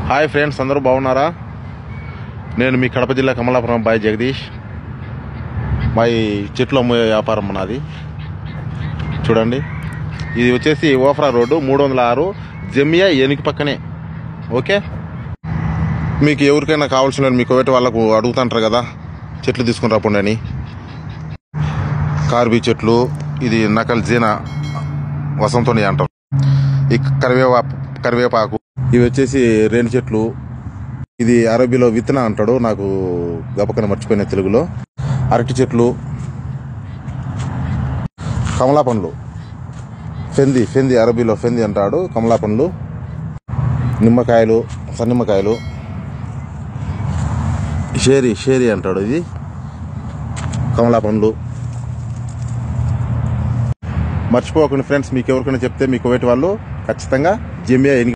hi friends అందరూ బాగున్నారా నేను మీ కడప జిల్లా కమలాపురం బాయ్ జగదీష్ మా ఈ చెట్లు అమ్మే వ్యాపారం నాది చూడండి ఇది వచ్చేసి ఓఫరా రోడ్డు మూడు వందల ఆరు జమియా ఎనికి పక్కనే ఓకే మీకు ఎవరికైనా కావాల్సిన మీ కోవేటి వాళ్ళకు అడుగుతుంటారు కదా చెట్లు తీసుకుని రాపండి అని కార్బీ చెట్లు ఇది నకల్ జీనా వసంతోని అంటారు ఈ కరివేపా కరివేపాకు ఇవి వచ్చేసి రేణి చెట్లు ఇది అరబీలో విత్తన అంటాడు నాకు గబకన మర్చిపోయిన తెలుగులో అరటి చెట్లు కమలా పండ్లు ఫెంది ఫెంది అరబీలో ఫెంది అంటాడు కమలా పండ్లు నిమ్మకాయలు సన్నిమ్మకాయలు షేరి షేరి అంటాడు ఇది కమలా పండ్లు మర్చిపోకండి ఫ్రెండ్స్ మీకు ఎవరికైనా చెప్తే మీకు ఒకటి వాళ్ళు ఖచ్చితంగా జమియా ఎనిగి